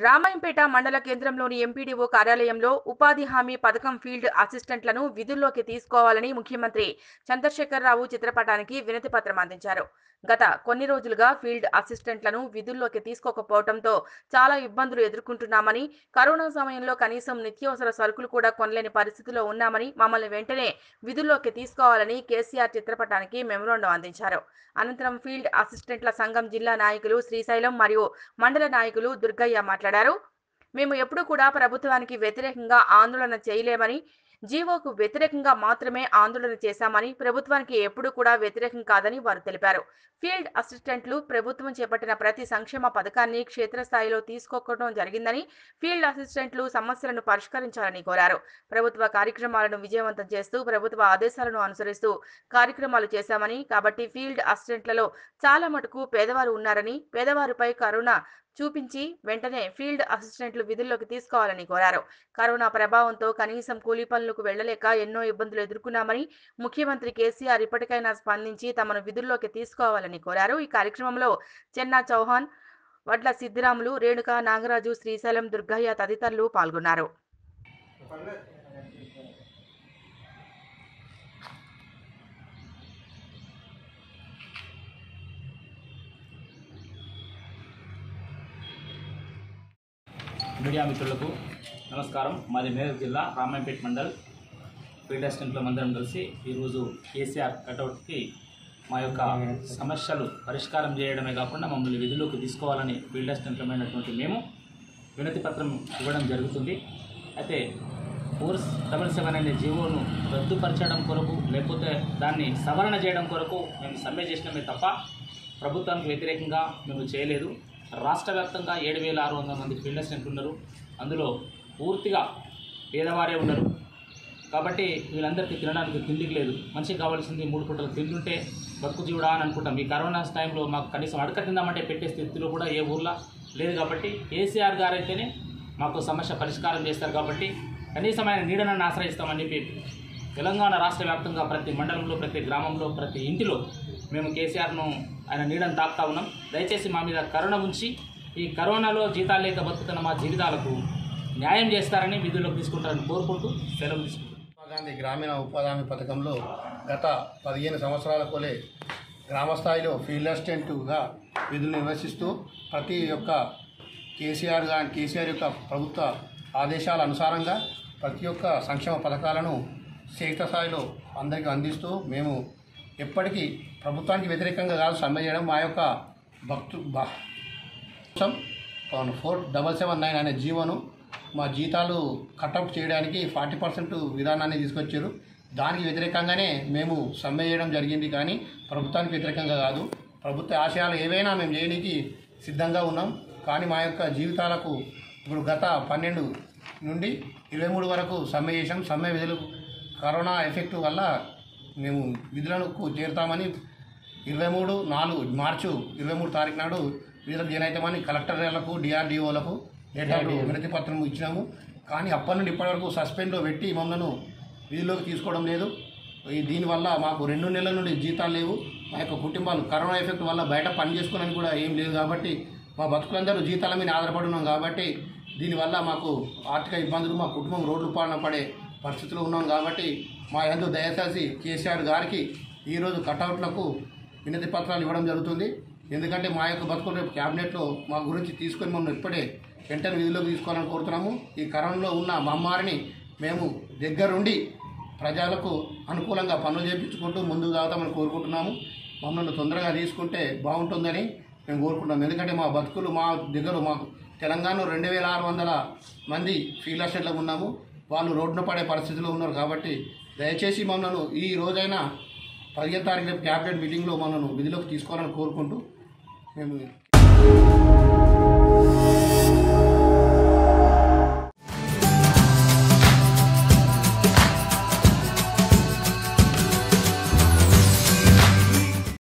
రామాయంపేట మండల కేంద్రంలోని ఎంపీడీఓ కార్యాలయంలో ఉపాధి హామీ పథకం ఫీల్డ్ అసిస్టెంట్లను విధుల్లోకి తీసుకోవాలని ముఖ్యమంత్రి చంద్రశేఖరరావు చిత్రపటానికి వినతి పత్రం అందించారు గత కొన్ని రోజులుగా ఫీల్డ్ అసిస్టెంట్లను విధుల్లోకి తీసుకోకపోవడంతో చాలా ఇబ్బందులు ఎదుర్కొంటున్నామని కరోనా సమయంలో కనీసం నిత్యావసర సరుకులు కూడా కొనలేని పరిస్థితిలో ఉన్నామని మమ్మల్ని వెంటనే విధుల్లోకి తీసుకోవాలని కేసీఆర్ చిత్రపటానికి మెమోరాండం అందించారు అనంతరం ఫీల్డ్ అసిస్టెంట్ల సంఘం జిల్లా నాయకులు శ్రీశైలం మరియు మండల నాయకులు దుర్గయ్య మాట్లాడారు మేము ఎప్పుడూ కూడా ప్రభుత్వానికి వ్యతిరేకంగా ఆందోళన చేయలేమని జీవోకు వ్యతిరేకంగా మాత్రమే ఆందోళన చేశామని ప్రభుత్వానికి ఎప్పుడూ కూడా వ్యతిరేకం కాదని వారు తెలిపారు ఫీల్డ్ అసిస్టెంట్లు ప్రభుత్వం చేపట్టిన ప్రతి సంక్షేమ పథకాన్ని క్షేత్రస్థాయిలో తీసుకోవడం జరిగిందని ఫీల్డ్ అసిస్టెంట్లు సమస్యలను పరిష్కరించాలని కోరారు ప్రభుత్వ కార్యక్రమాలను విజయవంతం చేస్తూ ప్రభుత్వ ఆదేశాలను అనుసరిస్తూ కార్యక్రమాలు చేశామని కాబట్టి ఫీల్డ్ అసిస్టెంట్లలో చాలా మటుకు పేదవారు ఉన్నారని పేదవారిపై కరోనా చూపించి వెంటనే ఫీల్డ్ అసిస్టెంట్లు విధుల్లోకి తీసుకోవాలని కోరారు కరోనా ప్రభావంతో కనీసం కూలీ పనులకు వెళ్లలేక ఎన్నో ఇబ్బందులు ఎదుర్కొన్నామని ముఖ్యమంత్రి కేసీఆర్ ఇప్పటికైనా స్పందించి తమను విధుల్లోకి తీసుకోవాలని కోరారు ఈ కార్యక్రమంలో చెన్నా చౌహాన్ వడ్ల సిద్దిరాములు రేణుక నాగరాజు శ్రీశైలం దుర్గయ్య తదితరులు పాల్గొన్నారు మీడియా మిత్రులకు నమస్కారం మాది మేదక్ జిల్లా రామాయంపేట మండల్ ఫీల్డ్ అసిస్టెంట్ల మందరం కలిసి ఈరోజు కేసీఆర్ కటౌట్కి మా యొక్క సమస్యలు పరిష్కారం చేయడమే కాకుండా మమ్మల్ని విధుల్లోకి తీసుకోవాలని ఫీల్డ్ అసిస్టెంట్లమైనటువంటి మేము వినతి పత్రం ఇవ్వడం జరుగుతుంది అయితే ఫోర్ డబల్ సెవెన్ అనే జీవోను రద్దుపరచడం కొరకు లేకపోతే దాన్ని సవరణ చేయడం కొరకు మేము సమ్మె చేసినమే తప్ప ప్రభుత్వానికి వ్యతిరేకంగా మేము చేయలేదు రాష్ట్ర వ్యాప్తంగా ఏడు వేల ఆరు వందల మంది ఫీల్డ్ అసిస్టెంట్లు ఉన్నారు అందులో పూర్తిగా పేదవారే ఉన్నారు కాబట్టి వీళ్ళందరికీ తినడానికి తిండికి లేదు మనిషికి కావాల్సింది మూడు పూటలు తింటుంటే బతుకు జీవుడా అని అనుకుంటాం ఈ కరోనా టైంలో మాకు కనీసం అడక తిందామంటే పెట్టే స్థితిలో కూడా ఏ ఊర్లో లేదు కాబట్టి కేసీఆర్ గారు అయితేనే మాకు సమస్య పరిష్కారం చేస్తారు కాబట్టి కనీసం ఆయన నీడనನ್ನು ఆశ్రయిస్తామని చెప్పి తెలంగాణ రాష్ట్ర వ్యాప్తంగా ప్రతి మండలంలో ప్రతి గ్రామంలో ప్రతి ఇంటిలో మేము కేసీఆర్ను ఆయన నీడని తాకుతా ఉన్నాం దయచేసి మా మీద కరుణ ఉంచి ఈ కరోనాలో జీతాలు లేక బతుకుతున్న మా జీవితాలకు న్యాయం చేస్తారని విధుల్లోకి తీసుకుంటారని కోరుకుంటూ సెలవు తీసుకుంటాం మహాత్మా గాంధీ గ్రామీణ ఉపాధి హామీ పథకంలో గత పదిహేను సంవత్సరాల కొలే గ్రామ స్థాయిలో ఫీల్డ్ అసిస్టెంట్గా విధులు నిర్వహిస్తూ ప్రతి ఒక్క కేసీఆర్ గా కేసీఆర్ యొక్క ప్రభుత్వ ఆదేశాల అనుసారంగా ప్రతి ఒక్క సంక్షేమ పథకాలను క్షేత్ర స్థాయిలో అందరికీ అందిస్తూ మేము ఎప్పటికీ ప్రభుత్వానికి వ్యతిరేకంగా కాదు సమ్మె చేయడం మా యొక్క భక్తు భ- కోసం ఫోర్ డబల్ సెవెన్ నైన్ అనే జీవోను మా జీతాలు కట్అవుట్ చేయడానికి ఫార్టీ పర్సెంట్ విధానాన్ని తీసుకొచ్చారు దానికి వ్యతిరేకంగానే మేము సమ్మె చేయడం జరిగింది కానీ ప్రభుత్వానికి వ్యతిరేకంగా కాదు ప్రభుత్వ ఆశయాలు ఏవైనా మేము చేయడానికి సిద్ధంగా ఉన్నాం కానీ మా యొక్క జీవితాలకు ఇప్పుడు గత పన్నెండు నుండి ఇరవై మూడు వరకు సమ్మె చేసాం సమ్మె విధులు కరోనా ఎఫెక్ట్ వల్ల మేము విధులకు చేరుతామని ఇరవై మూడు నాలుగు మార్చు ఇరవై మూడు తారీఖు నాడు వీళ్ళకి జనైతమని కలెక్టర్లకు డిఆర్డిఓలకు లెటర్లు వినతి పత్రం ఇచ్చినాము కానీ అప్పటి నుండి ఇప్పటి వరకు సస్పెండ్లో పెట్టి మమ్మల్ని వీధిలోకి తీసుకోవడం లేదు ఈ దీనివల్ల మాకు రెండు నెలల నుండి జీతాలు లేవు మా యొక్క కుటుంబాలు కరోనా ఎఫెక్ట్ వల్ల బయట పని చేసుకోవడానికి కూడా ఏం లేదు కాబట్టి మా బతుకులందరూ జీతాల మీద ఆధారపడి ఉన్నాం కాబట్టి దీనివల్ల మాకు ఆర్థిక ఇబ్బందులు మా కుటుంబం రోడ్లు పాలన పడే పరిస్థితిలో ఉన్నాం కాబట్టి మా యందు దయచేసి కేసీఆర్ గారికి ఈరోజు కటౌట్లకు వినతి పత్రాలు ఇవ్వడం జరుగుతుంది ఎందుకంటే మా యొక్క బతుకులు రేపు క్యాబినెట్లో మా గురించి తీసుకొని మనం ఇప్పుడే వెంటనే విధిలోకి తీసుకోవాలని కోరుతున్నాము ఈ కరోనాలో ఉన్న మమ్మారిని మేము దగ్గరుండి ప్రజలకు అనుకూలంగా పనులు చేయించుకుంటూ ముందుకు సాగుతామని కోరుకుంటున్నాము మమ్మల్ని తొందరగా తీసుకుంటే బాగుంటుందని మేము కోరుకుంటున్నాం ఎందుకంటే మా బతుకులు మా దగ్గర మాకు తెలంగాణలో రెండు వేల ఆరు వందల మంది ఫీల్డ్ అసిస్టెంట్లకు ఉన్నాము వాళ్ళు రోడ్డున పడే పరిస్థితిలో ఉన్నారు కాబట్టి దయచేసి మమ్మల్ని ఈ రోజైనా పదిహేను తారీఖు రేపు క్యాబినెట్ మీటింగ్లో మనను విధిలోకి తీసుకోవాలని కోరుకుంటూ మేము